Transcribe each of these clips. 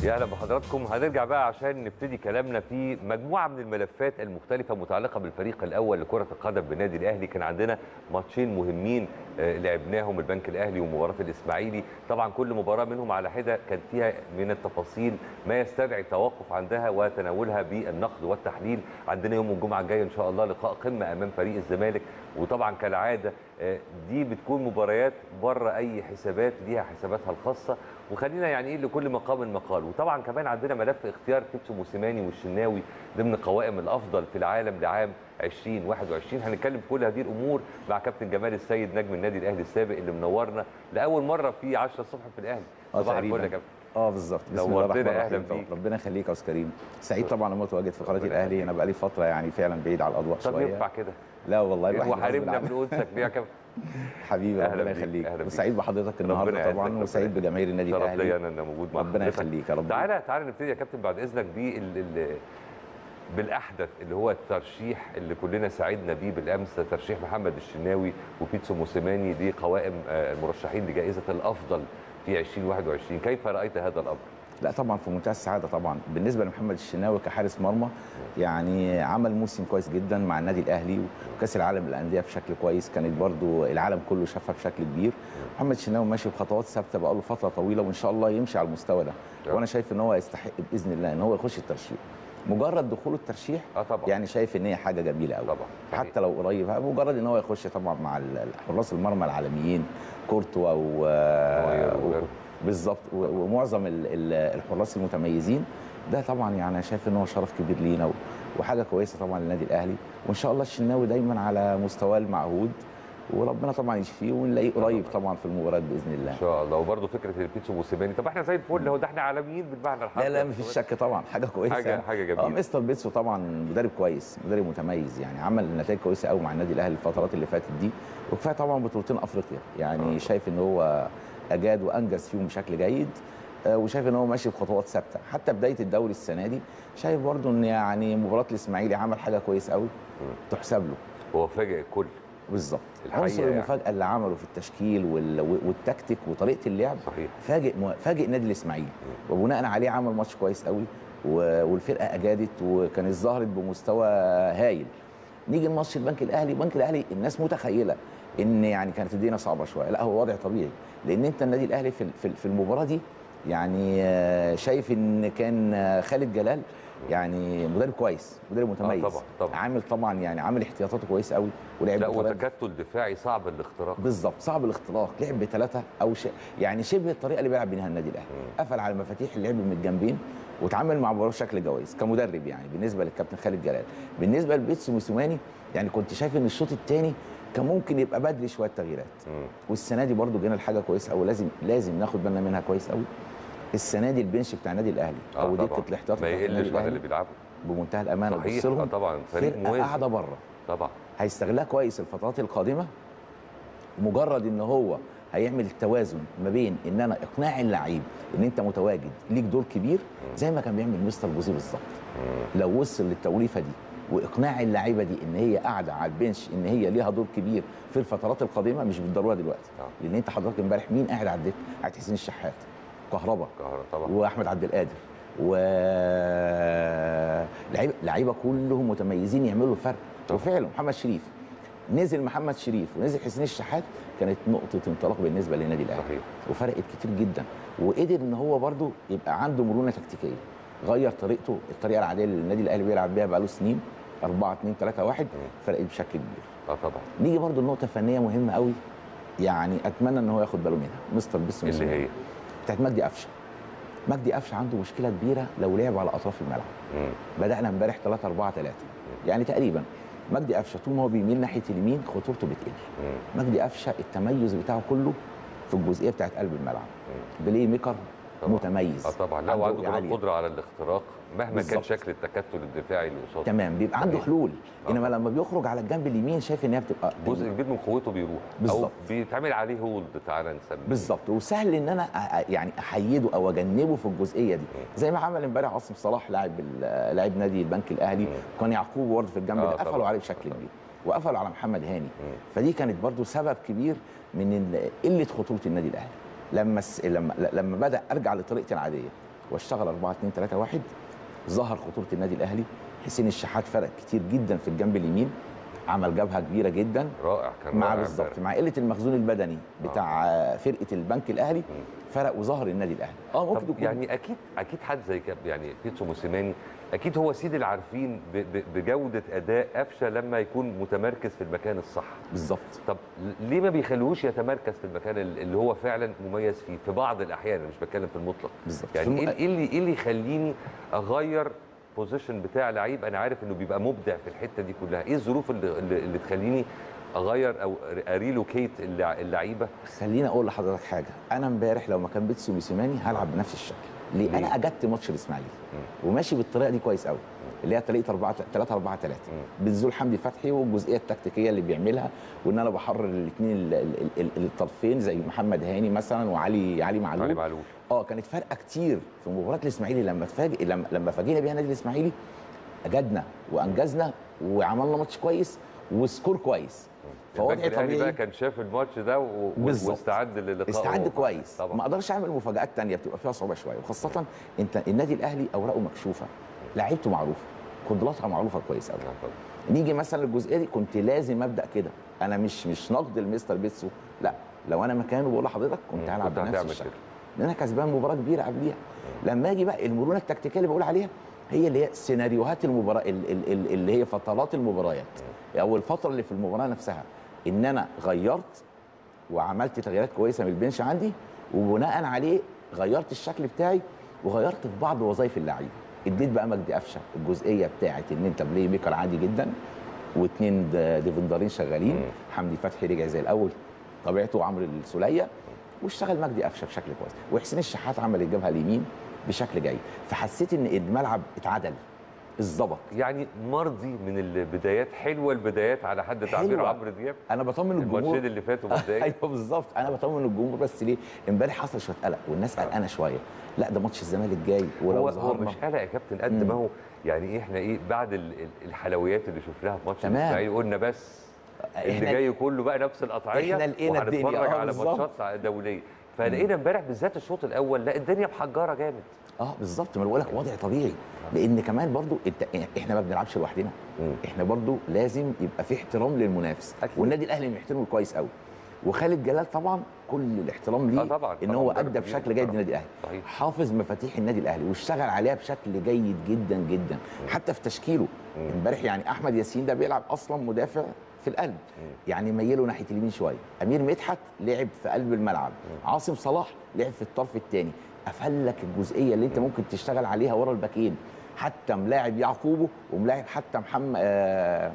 يا اهلا بحضراتكم هنرجع بقى عشان نبتدي كلامنا في مجموعه من الملفات المختلفه متعلقه بالفريق الاول لكره القدم بالنادي الاهلي كان عندنا ماتشين مهمين آه، لعبناهم البنك الاهلي ومباراه الاسماعيلي طبعا كل مباراه منهم على حده كان فيها من التفاصيل ما يستدعي التوقف عندها وتناولها بالنقد والتحليل عندنا يوم الجمعه الجاي ان شاء الله لقاء قمه امام فريق الزمالك وطبعا كالعاده آه، دي بتكون مباريات بره اي حسابات ليها حساباتها الخاصه وخلينا يعني ايه لكل مقام مقال وطبعا كمان عندنا ملف اختيار بيتسو موسيماني والشناوي ضمن قوائم الافضل في العالم لعام 2021 هنتكلم في كل هذه الامور مع كابتن جمال السيد نجم النادي الاهلي السابق اللي منورنا لاول مره في 10 الصبح في الاهلي اه صباح الفل يا تقريبا كابتن اه بالظبط بسم الله نورتنا، الرحمن أهلا الرحيم طبعاً. بيك. ربنا يخليك يا استاذ كريم سعيد طبعا لما متواجد في قناه ربنا الاهلي يخليك. انا بقالي فتره يعني فعلا بعيد على الاضواء طب شويه ينفع كده لا والله الواحد غصب وحاربنا عنه. من انسك بيه يا كابتن حبيبي أهلا ربنا بيك، يخليك أهلا بيك. وسعيد بحضرتك ربنا النهارده يعزك، طبعا ربنا وسعيد يعزك. بجماهير النادي شرف ليا الاهلي انا إن موجود مع ربنا حضرتك. يخليك يا رب تعالى تعالى نبتدي يا كابتن بعد اذنك بال ال- بالاحدث اللي هو الترشيح اللي كلنا سعدنا بيه بالامس ترشيح محمد الشناوي وبيتسو موسيماني لقوائم آه، المرشحين لجائزه الافضل في 2021 كيف رايت هذا الامر؟ لا طبعا في منتهى السعاده طبعا بالنسبه لمحمد الشناوي كحارس مرمى يعني عمل موسم كويس جدا مع النادي الاهلي وكاس العالم للانديه بشكل كويس كانت برضو العالم كله شافها بشكل كبير محمد الشناوي ماشي بخطوات ثابته بقاله فتره طويله وان شاء الله يمشي على المستوى ده نعم. وانا شايف ان هو يستحق باذن الله ان هو يخش الترشيح مجرد دخوله الترشيح اه طبعا يعني شايف ان هي حاجه جميله قوي طبعا صحيح. حتى لو قريب مجرد ان هو يخش طبعا مع ال- حراس المرمى العالميين كورتوا و... نوير و... وغيره. بالظبط و- ومعظم ال- ال- الحراس المتميزين ده طبعا يعني أنا شايف ان هو شرف كبير لينا و- وحاجه كويسه طبعا للنادي الاهلي وان شاء الله الشناوي دايما على مستواه المعهود وربنا طبعا يشفيه ونلاقيه قريب طبعا في المباراه باذن الله ان شاء الله وبرضه فكره البيتسو موسيماني طب احنا زي الفل هو ده احنا عالميين بالمعنى الحرفي لا لا مفيش شك طبعا حاجه كويسه حاجه يعني. حاجه اه جميله مستر بيتسو طبعا مدرب كويس مدرب متميز يعني عمل نتائج كويسه قوي مع النادي الاهلي الفترات اللي فاتت دي وكفايه طبعا بطولتين افريقيا يعني آه. شايف ان هو اجاد وانجز فيهم بشكل جيد آه، وشايف ان هو ماشي بخطوات ثابته حتى بدايه الدوري السنه دي شايف برضو ان يعني مباراه الاسماعيلي عمل حاجه كويسه قوي تحسب له هو فاجئ الكل بالظبط الحقيقة عنصر يعني. المفاجاه اللي عمله في التشكيل وال- والتكتيك وطريقه اللعب صحيح فاجئ فاجئ نادي الاسماعيلي وبناء عليه عمل ماتش كويس قوي و- والفرقه اجادت وكانت ظهرت بمستوى هايل نيجي لماتش البنك الاهلي البنك الاهلي الناس متخيله ان يعني كانت الدنيا صعبه شويه لا هو وضع طبيعي لان انت النادي الاهلي في في- في المباراه دي يعني آه، شايف ان كان آه، خالد جلال يعني مدرب كويس مدرب متميز طبعاً، طبعاً. عامل طبعا يعني عامل احتياطاته كويس قوي ولعب لا بطريقة- وتكتل دفاعي صعب الاختراق بالظبط صعب الاختراق لعب بثلاثه او ش... يعني شبه الطريقه اللي بيلعب بيها النادي الاهلي مم. قفل على مفاتيح اللعب من الجنبين وتعامل مع مباراه بشكل كويس كمدرب يعني بالنسبه للكابتن خالد جلال بالنسبه لبيتسو موسيماني يعني كنت شايف ان الشوط الثاني كان ممكن يبقى بدري شويه تغييرات مم. والسنه دي برضو جينا لحاجه كويسه قوي لازم لازم ناخد بالنا منها كويس قوي السنه دي البنش بتاع النادي الاهلي آه او طبعاً. دكه الاحتياط ما بتاعت النادي يقلش عن اللي الاهلي بيلعبوا بمنتهى الامانه صحيح بص آه لهم طبعا فريق فرقه موازي قاعده بره طبعا هيستغلها كويس الفترات القادمه مجرد ان هو هيعمل التوازن ما بين ان انا اقناع اللعيب ان انت متواجد ليك دور كبير زي ما كان بيعمل مستر جوزيه بالظبط مم. لو وصل للتوليفه دي واقناع اللعيبه دي ان هي قاعده على البنش ان هي ليها دور كبير في الفترات القادمه مش بالضروره دلوقتي آه. لان انت حضرتك امبارح مين قاعد على الدكه؟ قاعد حسين الشحات كهربا قهرة طبعا واحمد عبد القادر و لعيبه لعيبه كلهم متميزين يعملوا الفرق طبعا. وفعلا محمد شريف نزل محمد شريف ونزل حسين الشحات كانت نقطه انطلاق بالنسبه للنادي الاهلي صحيح وفرقت كتير جدا وقدر ان هو برده يبقى عنده مرونه تكتيكيه غير طريقته الطريقه العاديه اللي النادي الاهلي بيلعب بيها بقاله سنين 4 2 3 1 فرقت بشكل كبير اه طبعا نيجي برده لنقطه فنيه مهمه قوي يعني اتمنى ان هو ياخد باله منها مستر بيسو اللي هي بتاعت مجدي قفشه مجدي قفشه عنده مشكله كبيره لو لعب على اطراف الملعب مم. بدانا امبارح 3 4 3 يعني تقريبا مجدي قفشه طول ما هو بيميل ناحيه اليمين خطورته بتقل مم. مجدي قفشه التميز بتاعه كله في الجزئيه بتاعت قلب الملعب بلاي ميكر طبعا. متميز اه طبعا لا عنده وعنده رؤية كمان عالية. قدره على الاختراق مهما كان بالظبط. شكل التكتل الدفاعي اللي قصاده تمام بيبقى عنده صحيح. حلول آه. انما لما بيخرج على الجنب اليمين شايف ان هي بتبقى جزء كبير من قوته بيروح او بالظبط. بيتعمل عليه هولد تعالى نسميه بالظبط وسهل ان انا أ- أ- يعني احيده او اجنبه في الجزئيه دي زي ما عمل امبارح عاصم صلاح لاعب ال- لاعب نادي البنك الاهلي مم. كان يعقوب برضه في الجنب آه ده طبعاً. قفلوا عليه بشكل كبير وقفلوا على محمد هاني مم. فدي كانت برضه سبب كبير من ال- قله خطوره النادي الاهلي لما الس- لما لما بدا ارجع لطريقتي العاديه واشتغل 4 2 3 1 ظهر خطوره النادي الاهلي حسين الشحات فرق كتير جدا في الجنب اليمين عمل جبهه كبيره جدا رائع كان مع رائع بالظبط امبارح. مع قله المخزون البدني بتاع آه. فرقه البنك الاهلي فرق وظهر النادي الاهلي اه ممكن طب يكون يعني اكيد اكيد حد زي كده يعني بيتسو موسيماني اكيد هو سيد العارفين ب- ب- بجوده اداء قفشه لما يكون متمركز في المكان الصح بالظبط طب ليه ما بيخلوهوش يتمركز في المكان ال- اللي هو فعلا مميز فيه في بعض الاحيان أنا مش بتكلم في المطلق بالظبط يعني في الم- ايه إيه اللي ايه اللي يخليني اغير بوزيشن بتاع لعيب انا عارف انه بيبقى مبدع في الحته دي كلها ايه الظروف اللي, اللي, اللي تخليني اغير او اريلوكيت اللع- اللعيبه خليني اقول لحضرتك حاجه انا امبارح لو ما كان بيتسو موسيماني هلعب بنفس الشكل ليه, ليه؟ انا اجدت ماتش الاسماعيلي وماشي بالطريقه دي كويس قوي اللي هي طريقه 4 3 4 3 بنزول حمدي فتحي والجزئيه التكتيكيه اللي بيعملها وان انا بحرر الاثنين الطرفين زي محمد هاني مثلا وعلي علي معلول علي معلول اه كانت فارقه كتير في مباراه الاسماعيلي لما تفاجئ لما لما فاجئنا بيها النادي الاسماعيلي اجدنا وانجزنا وعملنا ماتش كويس وسكور كويس البنك فوضع الاهلي بقى طبيعي كان شاف الماتش ده و- و- بالظبط. واستعد للقاء استعد كويس ما طبعا اقدرش اعمل مفاجات تانية بتبقى فيها صعوبه شويه وخاصه انت النادي الاهلي اوراقه مكشوفه لعيبته معروفه قدراتها معروفه كويس قوي نيجي مثلا الجزئيه دي كنت لازم ابدا كده انا مش مش نقد المستر بيتسو لا لو انا مكانه بقول لحضرتك كنت مم. هلعب كنت بنفس هتعمل الشكل كده. لان انا كسبان مباراه كبيره قبليها لما اجي بقى المرونه التكتيكيه اللي بقول عليها هي اللي هي سيناريوهات المباراه ال- ال- ال- اللي هي فترات المباريات او الفتره اللي في المباراه نفسها ان انا غيرت وعملت تغييرات كويسه من البنش عندي وبناء عليه غيرت الشكل بتاعي وغيرت في بعض وظائف اللعيبه اديت بقى مجدي قفشه الجزئيه بتاعت ان انت بلاي ميكر عادي جدا واثنين ديفندرين شغالين مم. حمدي فتحي رجع زي الاول طبيعته عمرو السوليه واشتغل مجدي قفشه بشكل كويس وحسين الشحات عمل الجبهه اليمين بشكل جيد فحسيت ان الملعب اتعدل اتظبط يعني مرضي من البدايات حلوه البدايات على حد تعبير حلوة. عمرو دياب انا بطمن الجمهور الماتشين اللي فاتوا مبدئيا ايوه بالظبط انا بطمن الجمهور بس ليه امبارح حصل شويه قلق والناس قلقانه شويه لا ده ماتش الزمالك جاي ولو هو هو ظهرنا مش قلق يا كابتن قد مم. ما هو يعني إيه احنا ايه بعد ال- ال- الحلويات اللي شفناها في ماتش تمام. الاسماعيلي قلنا بس اللي احنا جاي كله بقى نفس القطعيه إحنا لقينا الدنيا، وهنتفرج آه، على بالظبط. ماتشات دوليه فلقينا امبارح بالذات الشوط الاول لا الدنيا محجره جامد اه بالظبط ما انا بقول لك وضع طبيعي لان كمان برضو انت احنا ما بنلعبش لوحدنا مم. احنا برضو لازم يبقى في احترام للمنافس أكيد. والنادي الاهلي بيحترمه كويس قوي وخالد جلال طبعا كل الاحترام ليه آه طبعاً، ان طبعاً، هو مدرب ادى كبير بشكل جيد محترم. للنادي الاهلي صحيح. حافظ مفاتيح النادي الاهلي واشتغل عليها بشكل جيد جدا جدا حتى في تشكيله مم. امبارح يعني احمد ياسين ده بيلعب اصلا مدافع في القلب يعني ميله ناحيه اليمين شويه امير مدحت لعب في قلب الملعب عاصم صلاح لعب في الطرف الثاني قفل لك الجزئيه اللي انت ممكن تشتغل عليها ورا الباكين حتى ملاعب يعقوبه وملاعب حتى محمد آه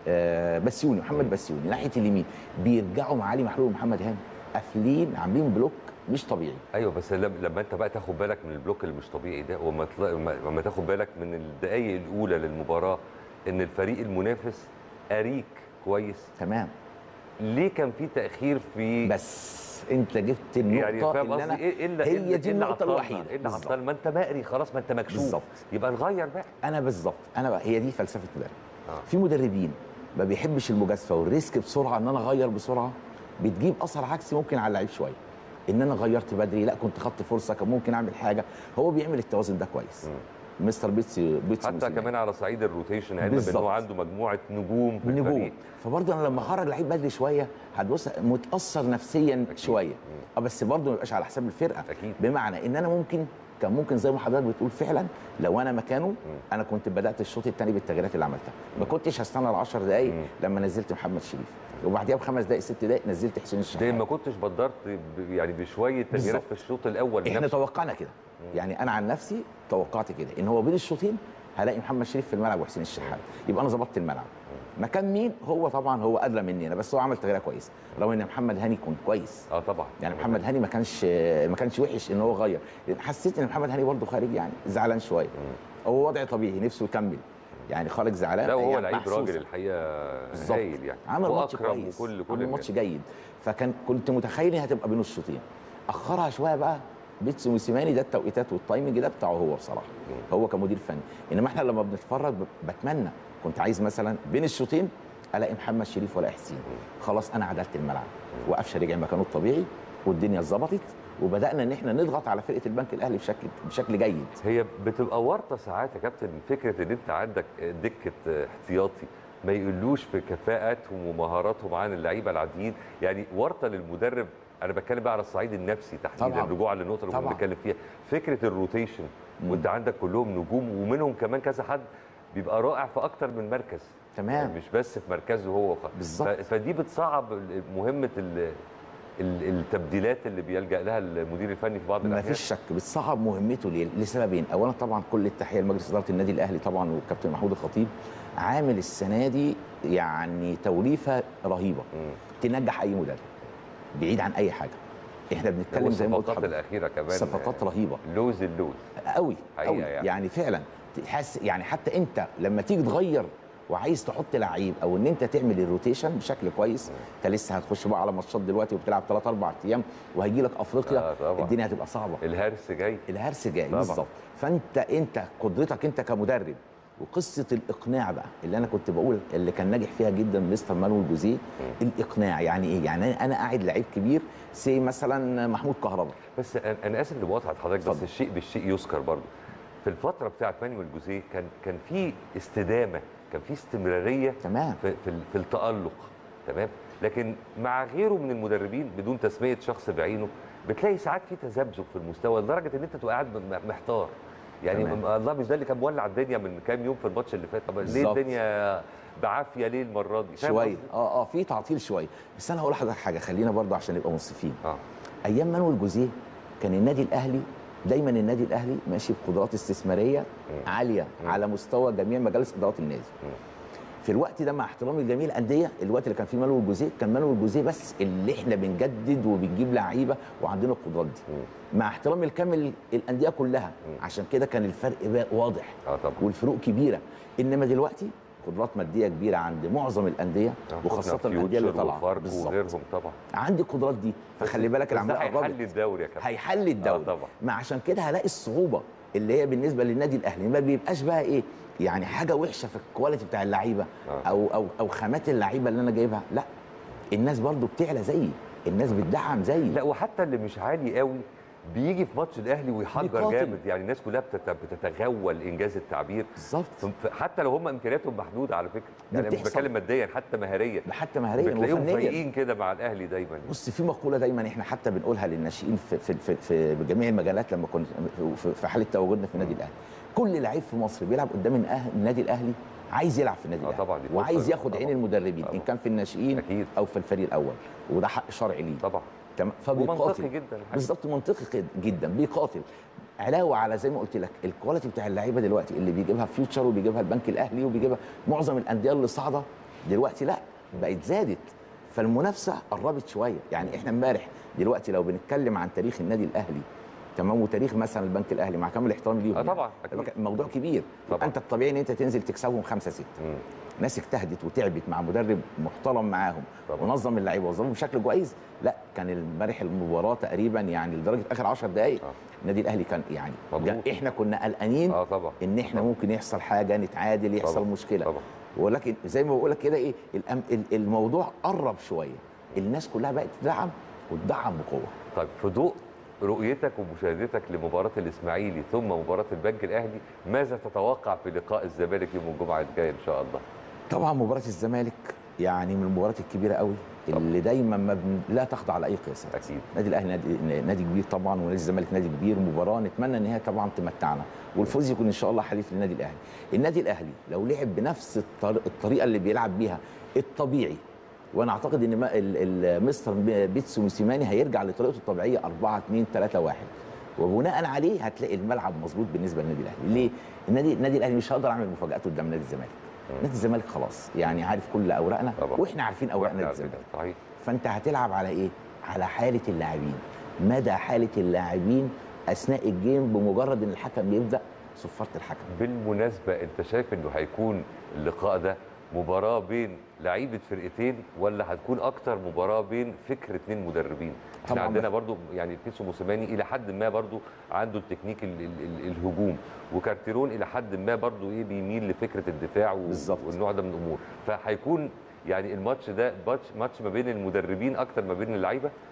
آه بسيوني محمد بسيوني ناحيه اليمين بيرجعوا مع علي محلول ومحمد هاني قافلين عاملين بلوك مش طبيعي ايوه بس لما لما انت بقى تاخد بالك من البلوك اللي مش طبيعي ده وما تلا- وما- وما تاخد بالك من الدقائق الاولى للمباراه ان الفريق المنافس اريك كويس تمام ليه كان في تاخير في بس انت جبت النقطه يعني فاهم اللي قصدي انا ايه إيه اللي هي إيه اللي- دي إيه اللي النقطه عطلنا؟ الوحيده ايه اللي بالظبط. عطلنا؟ ما انت مقري خلاص ما انت مكشوف بالظبط. يبقى نغير بقى انا بالظبط انا بقى هي دي فلسفه مدرب آه. في مدربين ما بيحبش المجازفه والريسك بسرعه ان انا اغير بسرعه بتجيب اثر عكسي ممكن على اللعيب شويه ان انا غيرت بدري لا كنت خدت فرصه كان ممكن اعمل حاجه هو بيعمل التوازن ده كويس مستر بيتسي بيتسي حتى موسيماني. كمان على صعيد الروتيشن علما بان بالظبط. هو عنده مجموعه نجوم في نجوم الفريق فبرضه انا لما اخرج لعيب بدري شويه هتبص متاثر نفسيا أكيد. شويه اه بس برضه ما يبقاش على حساب الفرقه أكيد. بمعنى ان انا ممكن كان ممكن زي ما حضرتك بتقول فعلا لو انا مكانه انا كنت بدات الشوط الثاني بالتغييرات اللي عملتها ما كنتش هستنى ال 10 دقائق مم. لما نزلت محمد شريف وبعديها بخمس دقائق ست دقائق نزلت حسين ده الشحات ما كنتش بدرت ب- يعني بشويه تغييرات بالظبط. في الشوط الاول احنا نفسه. توقعنا كده يعني انا عن نفسي توقعت كده ان هو بين الشوطين هلاقي محمد شريف في الملعب وحسين الشحات يبقى انا ظبطت الملعب مكان مين هو طبعا هو ادرى مني انا بس هو عمل تغييره كويس رغم ان محمد هاني كان كويس اه طبعا يعني محمد هاني ما كانش ما كانش وحش ان هو غير لأن حسيت ان محمد هاني برضه خارج يعني زعلان شويه هو وضع طبيعي نفسه يكمل يعني خارج زعلان لا وهو يعني لعيب محسوسة. راجل الحقيقه بالظبط هايل يعني عمل ماتش واكرم كويس وكل كل عمل الناس. ماتش جيد فكان كنت متخيل انها هتبقى بين الشوطين اخرها شويه بقى بيتسو موسيماني ده التوقيتات والتايمنج ده بتاعه هو بصراحه هو كمدير فني انما احنا لما بنتفرج ب- بتمنى كنت عايز مثلا بين الشوطين الاقي محمد شريف ولا حسين خلاص انا عدلت الملعب وقفشه رجع مكانه الطبيعي والدنيا اتظبطت وبدانا ان احنا نضغط على فرقه البنك الاهلي بشكل بشكل جيد هي بتبقى ورطه ساعات يا كابتن فكره ان انت عندك دكه احتياطي ما يقولوش في كفاءاتهم ومهاراتهم عن اللعيبه العاديين يعني ورطه للمدرب انا بتكلم بقى على الصعيد النفسي تحديدا طبعاً. رجوعا للنقطه اللي كنا طبعاً. بنتكلم فيها فكره الروتيشن وانت عندك كلهم نجوم ومنهم كمان كذا حد بيبقى رائع في اكتر من مركز تمام. يعني مش بس في مركزه هو فقط بالظبط. ف- فدي بتصعب مهمه ال- ال- التبديلات اللي بيلجا لها المدير الفني في بعض ما الاحيان فيش شك بتصعب مهمته ليه؟ لسببين، اولا طبعا كل التحيه لمجلس اداره النادي الاهلي طبعا والكابتن محمود الخطيب عامل السنه دي يعني توليفه رهيبه مم. تنجح اي مدرب بعيد عن اي حاجه. احنا بنتكلم زي ما قلت والصفقات لحضرتك، الاخيره كمان صفقات رهيبه لوز اللوز قوي حقيقة قوي يعني. يعني. يعني فعلا تحس يعني حتى انت لما تيجي تغير وعايز تحط لعيب او ان انت تعمل الروتيشن بشكل كويس انت لسه هتخش بقى على ماتشات دلوقتي وبتلعب 3 4 ايام وهيجي لك افريقيا آه طبعاً. الدنيا هتبقى صعبه الهرس جاي الهرس جاي طبعاً. بالظبط فانت انت قدرتك انت كمدرب وقصه الاقناع بقى اللي انا كنت بقول اللي كان ناجح فيها جدا مستر مانويل جوزيه الاقناع يعني ايه يعني انا قاعد لعيب كبير سي مثلا محمود كهربا بس أنا- انا اسف لمقاطعه حضرتك بس اتفضل. الشيء بالشيء يذكر برضه في الفتره بتاعت مانويل جوزيه كان كان في استدامه كان في استمراريه تمام في في, ال- في التالق تمام لكن مع غيره من المدربين بدون تسميه شخص بعينه بتلاقي ساعات في تذبذب في المستوى لدرجه ان انت تبقى قاعد م- محتار يعني تمام. م- الله مش ده اللي كان مولع الدنيا من كام يوم في الماتش اللي فات طب ليه بالظبط. الدنيا بعافيه ليه المره دي فاهم شويه قصدي؟ اه اه في تعطيل شويه بس انا هقول لحضرتك حاجه خلينا برضه عشان نبقى منصفين اه ايام مانويل جوزيه كان النادي الاهلي دايما النادي الاهلي ماشي بقدرات استثماريه عاليه على مستوى جميع مجالس ادارات النادي في الوقت ده مع احترامي لجميع الانديه الوقت اللي كان فيه مانويل جوزيه كان مانويل جوزيه بس اللي احنا بنجدد وبنجيب لعيبه وعندنا القدرات دي مع احترامي الكامل الانديه كلها عشان كده كان الفرق بقى واضح اه طبعا والفروق كبيره انما دلوقتي قدرات ماديه كبيره عند معظم الانديه آه، وخاصه شفنا الانديه اللي فيوتشر طالعه وفاركو بالظبط وغيرهم طبعا عندي القدرات دي فخلي بالك بس ده العمليه هيحل قربت الدوري يا كابتن هيحل الدوري آه، طبعا. ما عشان كده هلاقي الصعوبه اللي هي بالنسبه للنادي الاهلي ما بيبقاش بقى ايه يعني حاجه وحشه في الكواليتي بتاع اللعيبه آه. او او او خامات اللعيبه اللي انا جايبها لا الناس برضو بتعلى زيي الناس بتدعم زيي لا وحتى اللي مش عالي قوي بيجي في ماتش الاهلي ويحجر بيقاتل. جامد يعني الناس كلها بتت- بتتغول انجاز التعبير بالظبط ف- حتى لو هم امكانياتهم محدوده على فكره يعني أنا مش بتحصل. بتكلم ماديا حتى مهاريا ده حتى مهاريا بتلاقيهم وفنيا فايقين كده مع الاهلي دايما بص في مقوله دايما احنا حتى بنقولها للناشئين في في في, في بجميع المجالات لما كنا في- في حاله تواجدنا في النادي الاهلي كل لعيب في مصر بيلعب قدام الأه- النادي الاهلي عايز يلعب في النادي آه الاهلي طبعاً، دي فرصة وعايز ياخد طبعاً. عين المدربين طبعاً. ان كان في الناشئين أكيد. او في الفريق الاول وده حق شرعي ليه طبعا تمام ومنطقي فبيقاتل جدا الحقيقة. بالظبط منطقي كد- جدا بيقاتل علاوه على زي ما قلت لك الكواليتي بتاع اللعيبه دلوقتي اللي بيجيبها فيوتشر وبيجيبها البنك الاهلي وبيجيبها معظم الانديه اللي صاعده دلوقتي لا بقت زادت فالمنافسه قربت شويه يعني احنا امبارح دلوقتي لو بنتكلم عن تاريخ النادي الاهلي تمام وتاريخ مثلا البنك الاهلي مع كامل احترامي ليهم آه طبعاً، أكيد. يعني. موضوع كبير طبعاً. يبقى انت الطبيعي ان انت تنزل تكسبهم خمسة ستة مم. ناس اجتهدت وتعبت مع مدرب محترم معاهم طبعا. ونظم اللعيبه وظبطهم بشكل كويس لا كان امبارح المباراه تقريبا يعني لدرجه اخر 10 دقائق آه. النادي الاهلي كان يعني مضغوط. جا- احنا كنا قلقانين اه طبعا ان احنا طبعاً. ممكن يحصل حاجه نتعادل يحصل طبعاً. مشكله طبعا ولكن زي ما بقول لك كده ايه الأم- ال- الموضوع قرب شويه الناس كلها بقت تدعم وتدعم بقوه طيب في ضوء رؤيتك ومشاهدتك لمباراة الإسماعيلي ثم مباراة البنك الأهلي ماذا تتوقع في لقاء الزمالك يوم الجمعة الجاي إن شاء الله؟ طبعا مباراه الزمالك يعني من المباريات الكبيره قوي اللي دايما ما بن... لا تخضع لاي قياسات أكيد النادي الاهلي نادي, نادي كبير طبعا ونادي الزمالك نادي كبير مباراه نتمنى ان هي طبعا تمتعنا والفوز يكون ان شاء الله حليف للنادي الاهلي النادي الاهلي لو لعب بنفس الطر... الطريقه اللي بيلعب بيها الطبيعي وانا اعتقد ان ما ال- ال- مستر بيتسو موسيماني هيرجع لطريقته الطبيعيه 4 2 3 1 وبناء عليه هتلاقي الملعب مظبوط بالنسبه للنادي الاهلي ليه النادي النادي الاهلي مش هقدر اعمل مفاجات قدام نادي الزمالك نادي الزمالك خلاص يعني عارف كل اوراقنا طبعا. واحنا عارفين اوراق وإحنا نادي عارفين. الزمالك صحيح فانت هتلعب على ايه على حاله اللاعبين مدى حاله اللاعبين اثناء الجيم بمجرد ان الحكم يبدا صفاره الحكم بالمناسبة أنت شايف إنه هيكون اللقاء ده مباراة بين لعيبة فرقتين ولا هتكون أكتر مباراة بين فكر اتنين مدربين؟ احنا طبعاً عندنا بس- برضو يعني بيتسو موسيماني إلى حد ما برضو عنده التكنيك ال ال ال الهجوم وكارتيرون إلى حد ما برضو إيه بيميل لفكرة الدفاع و- بالظبط. والنوع ده من الأمور فهيكون يعني الماتش ده ماتش ماتش ما بين المدربين أكتر ما بين اللعيبة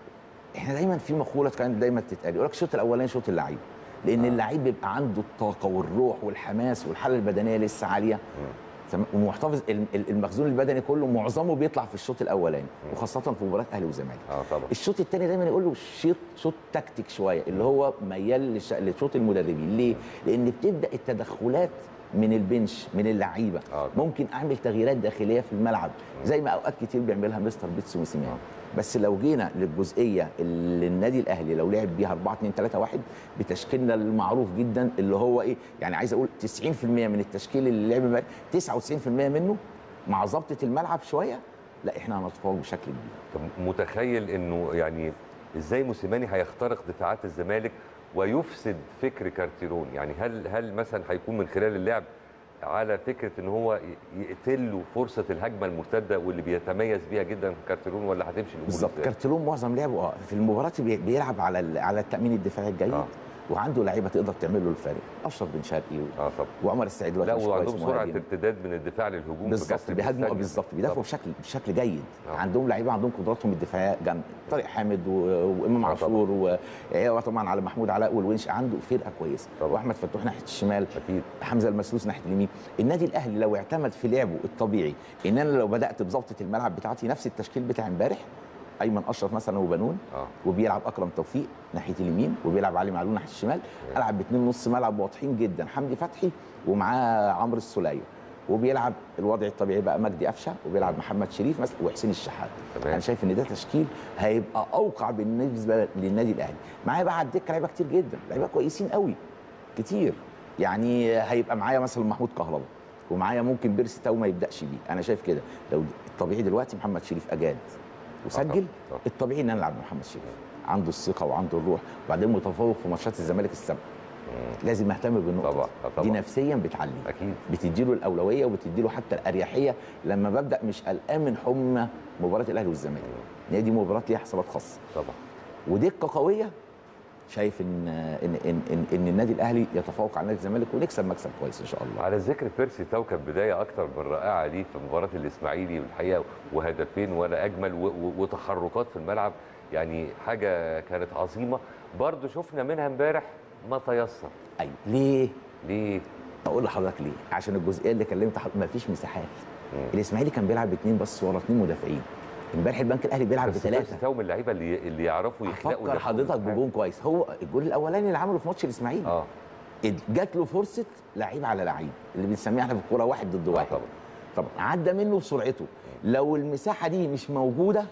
احنا دايما في مقوله كانت دايما تتقال يقول لك الشوط الاولاني شوط اللعيب لان آه. اللعيب بيبقى عنده الطاقه والروح والحماس والحاله البدنيه لسه عاليه تمام؟ ومحتفظ ال- ال- المخزون البدني كله معظمه بيطلع في الشوط الاولاني وخاصه في مباراه اهلي وزمالك اه طبعا الشوط الثاني دايما يقول له شوط شوط تكتيك شويه اللي هو ميال لش- لشوط المدربين ليه؟ لان بتبدا التدخلات من البنش من اللعيبه آه. ممكن اعمل تغييرات داخليه في الملعب زي ما اوقات كتير بيعملها مستر بيتسو موسيماني بس لو جينا للجزئيه اللي النادي الاهلي لو لعب بيها 4 2 3 1 بتشكيلنا المعروف جدا اللي هو ايه يعني عايز اقول 90% من التشكيل اللي لعب بيه 99% منه مع ظبطه الملعب شويه لا احنا هنتفوق بشكل كبير طب متخيل انه يعني ازاي موسيماني هيخترق دفاعات الزمالك ويفسد فكر كارتيرون يعني هل هل مثلا هيكون من خلال اللعب على فكره ان هو ي- يقتل له فرصه الهجمه المرتده واللي بيتميز بيها جدا كارتيرون ولا هتمشي الامور بالظبط إزاي؟ كارتلون معظم لعبه اه في المباراه بي- بيلعب على ال- على التامين الدفاعي الجيد آه. آه. وعنده لعيبه تقدر تعمل له الفارق اشرف بن شرقي و- اه طبعا وعمر السعيد دلوقتي لا مش وعندهم كويس سرعه مهاجم. ارتداد من الدفاع للهجوم بالظبط بكسر بيهاجموا بيستجمل. بالظبط بيدافعوا طبعاً. بشكل بشكل جيد آه. عندهم لعيبه عندهم قدراتهم الدفاعيه جامده طارق حامد و... وامام آه عاشور و... إيه طبعا على محمود علاء والونش عنده فرقه كويسه طبعاً. واحمد فتوح ناحيه الشمال اكيد حمزه المسلوس ناحيه اليمين النادي الاهلي لو اعتمد في لعبه الطبيعي ان انا لو بدات بظبطه الملعب بتاعتي نفس التشكيل بتاع امبارح ايمن اشرف مثلا وبنون اه وبيلعب اكرم توفيق ناحيه اليمين وبيلعب علي معلول ناحيه الشمال العب باثنين نص ملعب واضحين جدا حمدي فتحي ومعاه عمرو السوليه وبيلعب الوضع الطبيعي بقى مجدي قفشه وبيلعب محمد شريف مثلا وحسين الشحات تمام. انا شايف ان ده تشكيل هيبقى اوقع بالنسبه للنادي الاهلي معايا بقى على الدكه لعيبه كتير جدا لعيبه كويسين قوي كتير يعني هيبقى معايا مثلا محمود كهربا ومعايا ممكن بيرسي تاو ما يبداش بيه انا شايف كده لو الطبيعي دلوقتي محمد شريف اجاد وسجل طبعاً. الطبيعي ان انا العب محمد شريف عنده الثقه وعنده الروح وبعدين متفوق في ماتشات الزمالك السبع لازم اهتم بالنقطه طبعاً. دي. آه طبعاً. دي نفسيا بتعلي اكيد بتديله الاولويه وبتديله حتى الاريحيه لما ببدا مش قلقان من حمى مباراه الاهلي والزمالك هي دي مباراه ليها حسابات خاصه طبعا ودقه قويه شايف ان ان ان, إن, إن النادي الاهلي يتفوق على نادي الزمالك ونكسب مكسب كويس ان شاء الله على ذكر بيرسي تاو كانت بدايه اكتر من رائعه ليه في مباراه الاسماعيلي والحقيقه وهدفين ولا اجمل و- و- وتحركات في الملعب يعني حاجه كانت عظيمه برضو شفنا منها امبارح ما تيسر ايوه ليه؟ ليه اقول لحضرتك ليه؟ عشان الجزئيه اللي كلمت حضرتك مفيش مساحات مم. الاسماعيلي كان بيلعب باثنين بس ورا اثنين مدافعين امبارح البنك الاهلي بيلعب بس بيرسي بثلاثه تاو من اللعيبه اللي اللي يعرفوا يخلقوا افكر نفسهم حضرتك مساحات. بجون كويس هو الجول الاولاني اللي عمله في ماتش الاسماعيلي اه جات له فرصه لعيب على لعيب اللي بنسميها احنا في الكوره واحد ضد واحد طبعا. طبعا عدى منه بسرعته لو المساحه دي مش موجوده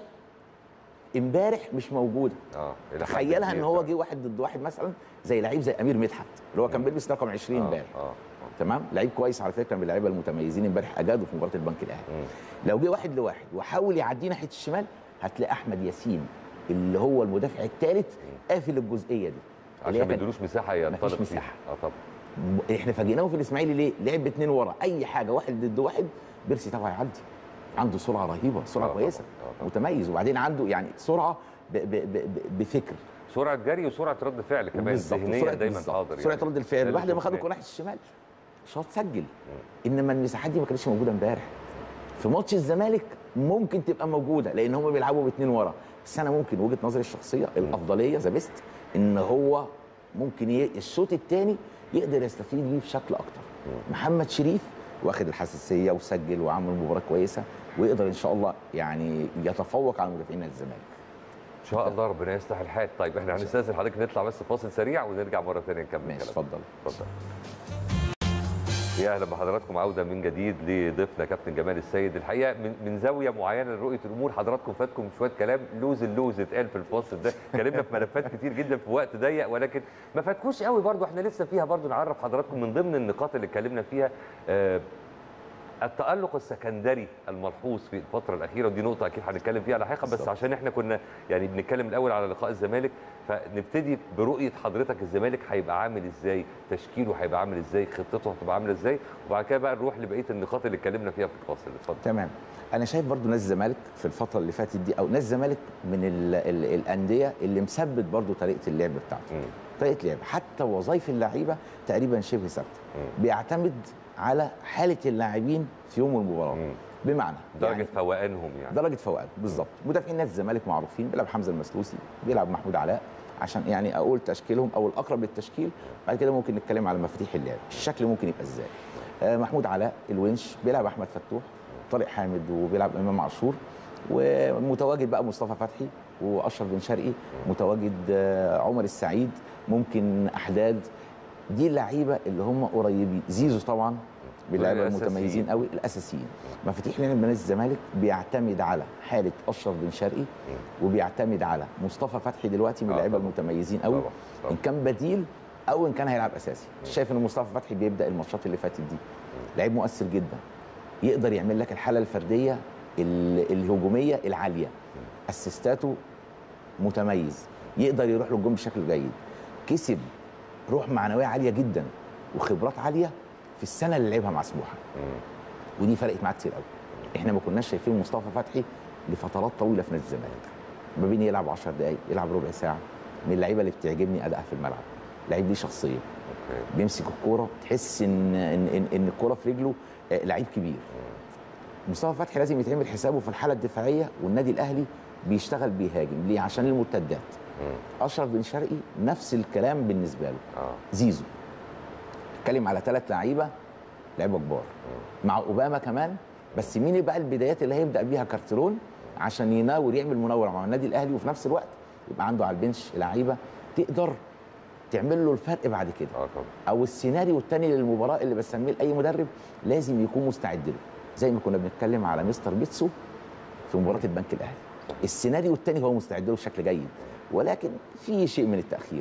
امبارح مش موجوده اه إلى حد تخيلها ان كبير هو فعلا. جه واحد ضد واحد مثلا زي لعيب زي امير مدحت اللي هو كان بيلبس رقم 20 آه، امبارح اه تمام لعيب كويس على فكره من اللعيبه المتميزين امبارح اجادوا في مباراه البنك الاهلي مم. لو جه واحد لواحد وحاول يعديه ناحيه الشمال هتلاقي احمد ياسين اللي هو المدافع الثالث قافل الجزئيه دي اللي هي عشان ما كانت- يدلوش مساحه ينطلق فيها. مساحة. اه طبعا احنا فاجئناه في الاسماعيلي ليه؟ لعب باثنين ورا اي حاجه واحد ضد واحد بيرسي طبعا يعدي عنده سرعه رهيبه سرعه آه، كويسه طبعاً، آه، طبعاً. متميز وبعدين عنده يعني سرعه ب ب ب ب بفكر سرعه جري وسرعه رد فعل كمان بالظبط، ذهنيا سرعة- دايما بالظبط. حاضر سرعه يعني. رد ده الفعل اللي بعد ما خد شفناه. الكوره ناحيه الشمال شاط سجل انما المساحات دي ما كانتش موجوده امبارح في ماتش الزمالك ممكن تبقى موجوده لان هم بيلعبوا باثنين ورا بس انا ممكن وجهه نظري الشخصيه الافضليه ذا بيست ان هو ممكن ي... الشوط الثاني يقدر يستفيد بيه بشكل اكتر محمد شريف واخد الحساسيه وسجل وعمل مباراه كويسه ويقدر ان شاء الله يعني يتفوق على مدافعين نادي الزمالك ان شاء الله ربنا يصلح الحال طيب احنا هنستاذن حضرتك نطلع بس فاصل سريع ونرجع مره ثانيه نكمل ماشي كلامنا. اتفضل اتفضل يا اهلا بحضراتكم عوده من جديد لضيفنا كابتن جمال السيد الحقيقه من, من زاويه معينه لرؤيه الامور حضراتكم فاتكم شويه كلام لوز اللوز اتقال في الفاصل ده اتكلمنا في ملفات كتير جدا في وقت ضيق ولكن ما فاتكوش قوي برضو احنا لسه فيها برضو نعرف حضراتكم من ضمن النقاط اللي اتكلمنا فيها آه التألق السكندري الملحوظ في الفترة الأخيرة ودي نقطة أكيد هنتكلم فيها لاحقا بس بالظبط. عشان احنا كنا يعني بنتكلم الأول على لقاء الزمالك فنبتدي برؤية حضرتك الزمالك هيبقى عامل ازاي تشكيله هيبقى عامل ازاي خطته هتبقى عاملة ازاي وبعد كده بقى نروح لبقية النقاط اللي اتكلمنا فيها في الفاصل اتفضل تمام انا شايف برضو نادي الزمالك في الفتره اللي فاتت دي او نادي الزمالك من ال ال الانديه اللي مثبت برضو طريقه اللعب بتاعته مم. طريقه لعب حتى وظائف اللعيبه تقريبا شبه ثابته مم. بيعتمد على حاله اللاعبين في يوم المباراه مم. بمعنى درجه يعني فوقانهم يعني درجه فوقان بالظبط مدافعين نادي الزمالك معروفين بيلعب حمزه المسلوسي بيلعب محمود علاء عشان يعني اقول تشكيلهم او الاقرب للتشكيل بعد كده ممكن نتكلم على مفاتيح اللعب الشكل ممكن يبقى ازاي آه محمود علاء الونش بيلعب احمد فتوح طارق حامد وبيلعب امام عاشور ومتواجد بقى مصطفى فتحي واشرف بن شرقي متواجد آه عمر السعيد ممكن احداد دي اللعيبه اللي هم قريبين زيزو طبعا باللعيبه الأساسيين. المتميزين قوي الاساسيين مفاتيح لعب نادي الزمالك بيعتمد على حاله اشرف بن شرقي وبيعتمد على مصطفى فتحي دلوقتي من آه اللعيبه طبعاً. المتميزين قوي طبعاً، طبعاً. ان كان بديل او ان كان هيلعب اساسي شايف ان مصطفى فتحي بيبدا الماتشات اللي فاتت دي لعيب مؤثر جدا يقدر يعمل لك الحاله الفرديه ال- الهجوميه العاليه اسيستاته متميز يقدر يروح للجون بشكل جيد كسب روح معنويه عاليه جدا وخبرات عاليه في السنه اللي لعبها مع سموحه ودي فرقت معاه كتير قوي احنا ما كناش شايفين مصطفى فتحي لفترات طويله في نادي الزمالك ما بين يلعب 10 دقائق يلعب ربع ساعه من اللعيبه اللي بتعجبني ادائها في الملعب لعيب ليه شخصيه اوكي بيمسك الكوره تحس ان ان ان, إن الكوره في رجله آه، لعيب كبير مصطفى فتحي لازم يتعمل حسابه في الحاله الدفاعيه والنادي الاهلي بيشتغل بيهاجم ليه عشان المرتدات اشرف بن شرقي نفس الكلام بالنسبه له اه زيزو اتكلم على ثلاث لعيبه لعيبه كبار مع اوباما كمان بس مين بقى البدايات اللي هيبدا بيها كارترون عشان يناور يعمل مناوره مع النادي الاهلي وفي نفس الوقت يبقى عنده على البنش لعيبه تقدر تعمل له الفرق بعد كده اه طبعا او السيناريو الثاني للمباراه اللي بسميه لاي مدرب لازم يكون مستعد له زي ما كنا بنتكلم على مستر بيتسو في مباراه البنك الاهلي السيناريو الثاني هو مستعد له بشكل جيد ولكن في شيء من التاخير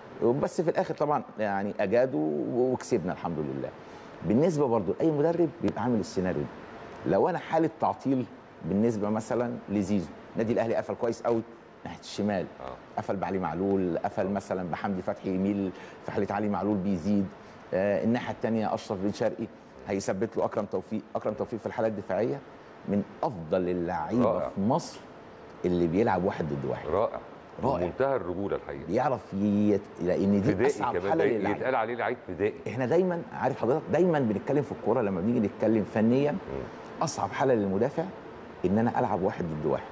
بس في الاخر طبعا يعني اجادوا وكسبنا الحمد لله بالنسبه برضو لاي مدرب بيبقى عامل السيناريو ده لو انا حاله تعطيل بالنسبه مثلا لزيزو النادي الاهلي قفل كويس قوي ناحيه الشمال اه قفل بعلي معلول قفل مثلا بحمدي فتحي يميل في حاله علي معلول بيزيد آه الناحيه الثانيه اشرف بن شرقي هيثبت له اكرم توفيق اكرم توفيق في الحاله الدفاعيه من افضل اللعيبه رائع. في مصر اللي بيلعب واحد ضد واحد رائع رائع. منتهى الرجوله الحقيقه بيعرف يت... لان دي فدائي اصعب كمان حاله ده للعيب يتقال عليه لعيب فدائي احنا دايما عارف حضرتك دايما بنتكلم في الكوره لما بنيجي نتكلم فنيا اصعب حاله للمدافع ان انا العب واحد ضد واحد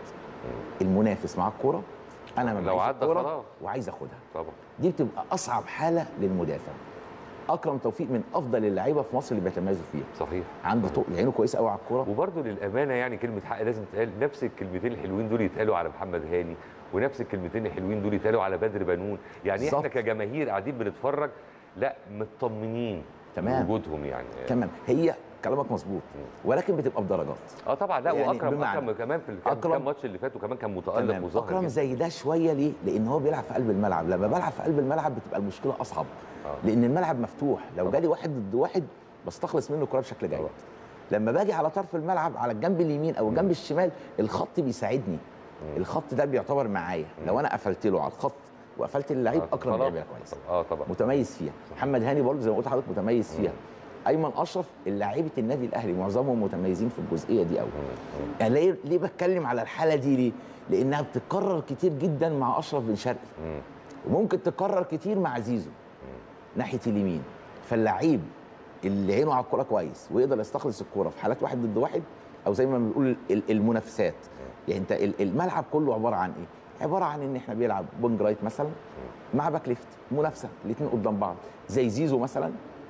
المنافس مع الكوره انا لو معيش عدى الكورة خلاص. وعايز اخدها طبعا دي بتبقى اصعب حاله للمدافع اكرم توفيق من افضل اللعيبه في مصر اللي بيتميزوا فيها صحيح عنده تقل عينه كويسه قوي على الكوره وبرده للامانه يعني كلمه حق لازم تتقال نفس الكلمتين الحلوين دول يتقالوا على محمد هاني ونفس الكلمتين الحلوين دول يتقالوا على بدر بنون يعني احنا بالظبط. كجماهير قاعدين بنتفرج لا مطمنين تمام. بوجودهم يعني تمام هي كلامك مظبوط ولكن بتبقى بدرجات اه طبعا لا يعني واكرم بمعنى- اكرم كمان في الكام أكرم- كام ماتش اللي فاتوا كمان كان متالق تمام وظاهر اكرم جداً. زي ده شويه ليه لان هو بيلعب في قلب الملعب لما بلعب في قلب الملعب بتبقى المشكله اصعب آه. لان الملعب مفتوح لو طبعا. جالي واحد ضد واحد بستخلص منه الكره بشكل جيد طبعا. لما باجي على طرف الملعب على الجنب اليمين او الجنب الشمال الخط بيساعدني الخط ده بيعتبر معايا لو انا قفلت له على الخط وقفلت اللعيب آه، اكرم خلاص. بيعملها كويس اه طبعا متميز فيها محمد هاني برضه زي ما قلت لحضرتك متميز فيها ايمن اشرف لعيبه النادي الاهلي معظمهم متميزين في الجزئيه دي قوي يعني ليه ليه بتكلم على الحاله دي ليه لانها بتتكرر كتير جدا مع اشرف بن شرقي مم. وممكن تتكرر كتير مع زيزو ناحيه اليمين فاللعيب اللي عينه على الكوره كويس ويقدر يستخلص الكوره في حالات واحد ضد واحد او زي ما بنقول ال- المنافسات يعني انت ال- الملعب كله عباره عن ايه؟ عباره عن ان احنا بيلعب بونج رايت مثلا مع باك ليفت منافسه الاثنين قدام بعض زي زيزو مثلا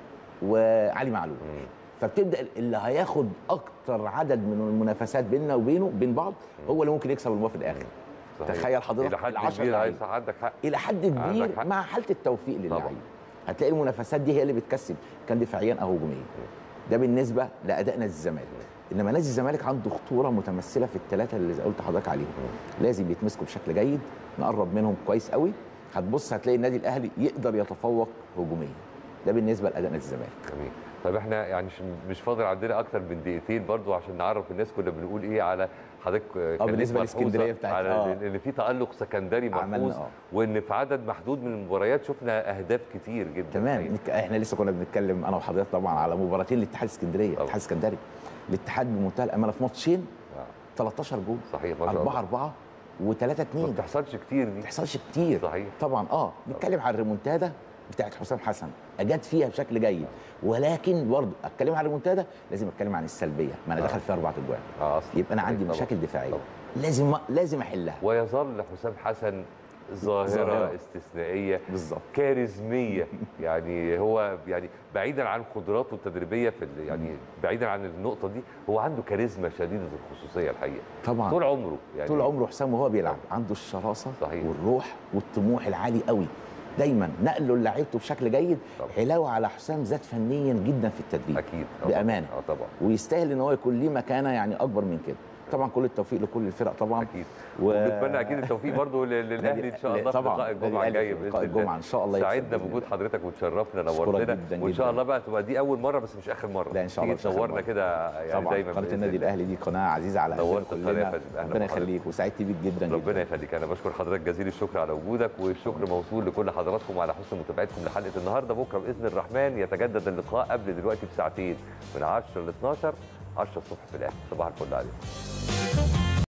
وعلي معلول فبتبدا اللي هياخد اكتر عدد من المنافسات بيننا وبينه بين بعض هو اللي ممكن يكسب المباراه في الاخر صحيح. تخيل حضرتك الى حد العشر كبير لعيبة. عايز عندك حق الى حد عندك كبير حق. مع حاله التوفيق طبعا. للعيب هتلاقي المنافسات دي هي اللي بتكسب كان دفاعيا او هجوميا ده بالنسبه لاداء نادي الزمالك انما نادي الزمالك عنده خطوره متمثله في الثلاثه اللي قلت لحضرتك عليهم لازم يتمسكوا بشكل جيد نقرب منهم كويس قوي هتبص هتلاقي النادي الاهلي يقدر يتفوق هجوميا ده بالنسبه لاداء نادي الزمالك جميل طيب احنا يعني مش مش فاضل عندنا اكتر من دقيقتين برضو عشان نعرف الناس كنا بنقول ايه على حضرتك آه، كان بالنسبة ليك ملحوظة لإسكندرية بتاعت- على آه. ان في تالق سكندري عملنا، ملحوظ آه. وان في عدد محدود من المباريات شفنا اهداف كتير جدا تمام الحقيقة. نك- احنا لسه كنا بنتكلم انا وحضرتك طبعا على مباراتين الاتحاد الاسكندريه طبعا. الاتحاد الاسكندري الاتحاد بمنتهى الامانه في ماتشين آه. 13 جول صحيح ما شاء 4 الله 4 و3 ما 2 بتحصلش كتير ما دي بتحصلش كتير صحيح. طبعا اه نتكلم عن الريمونتادا بتاعت حسام حسن اجاد فيها بشكل جيد ولكن برضه اتكلم عن المنتدى لازم اتكلم عن السلبيه ما انا آه. دخل فيها اربع اجوان اه أصلاً. يبقى انا عندي طبعاً. مشاكل دفاعيه طبعاً. لازم لازم احلها ويظل حسام حسن ظاهرة, ظاهرة. استثنائية بالظبط كاريزمية يعني هو يعني بعيدا عن قدراته التدريبية في ال- يعني بعيدا عن النقطة دي هو عنده كاريزما شديدة الخصوصية الحقيقة طبعا طول عمره يعني طول عمره حسام وهو بيلعب عنده الشراسه صحيح. والروح والطموح العالي قوي دايما نقله لعيبته بشكل جيد طبعا. علاوه على حسام زاد فنيا جدا في التدريب أكيد آه طبعاً. بامانه اه طبعا ويستاهل ان هو يكون ليه مكانه يعني اكبر من كده طبعا كل التوفيق لكل الفرق طبعا أكيد و- ونتمنى أكيد التوفيق برضه لل- للأهلي إن شاء الله في طبعاً. لقاء الجمعة الأهلي الجاي في بإذن لقاء الله الجمعة إن شاء الله يكسب سعدنا بإذن بوجود الله. حضرتك وتشرفنا أشكرك نورتنا جداً وإن شاء جداً. الله بقى تبقى دي أول مرة بس مش آخر مرة لا، إن شاء الله تيجي مش آخر تنورنا مرة. كده يعني طبعا دايما قناه بإذن النادي الله. الاهلي دي قناه عزيزه على قلبنا نورت القناة يا كلنا فندم. أهلاً ربنا بحضرتك. يخليك وسعدت بيك جدا ربنا جدا يخليك انا بشكر حضرتك جزيل الشكر على وجودك والشكر موصول لكل حضراتكم على حسن متابعتكم لحلقه النهارده بكره باذن الرحمن يتجدد اللقاء قبل دلوقتي بساعتين من 10 ل 12 10 الصبح في الاهلي صباح الفل عليكم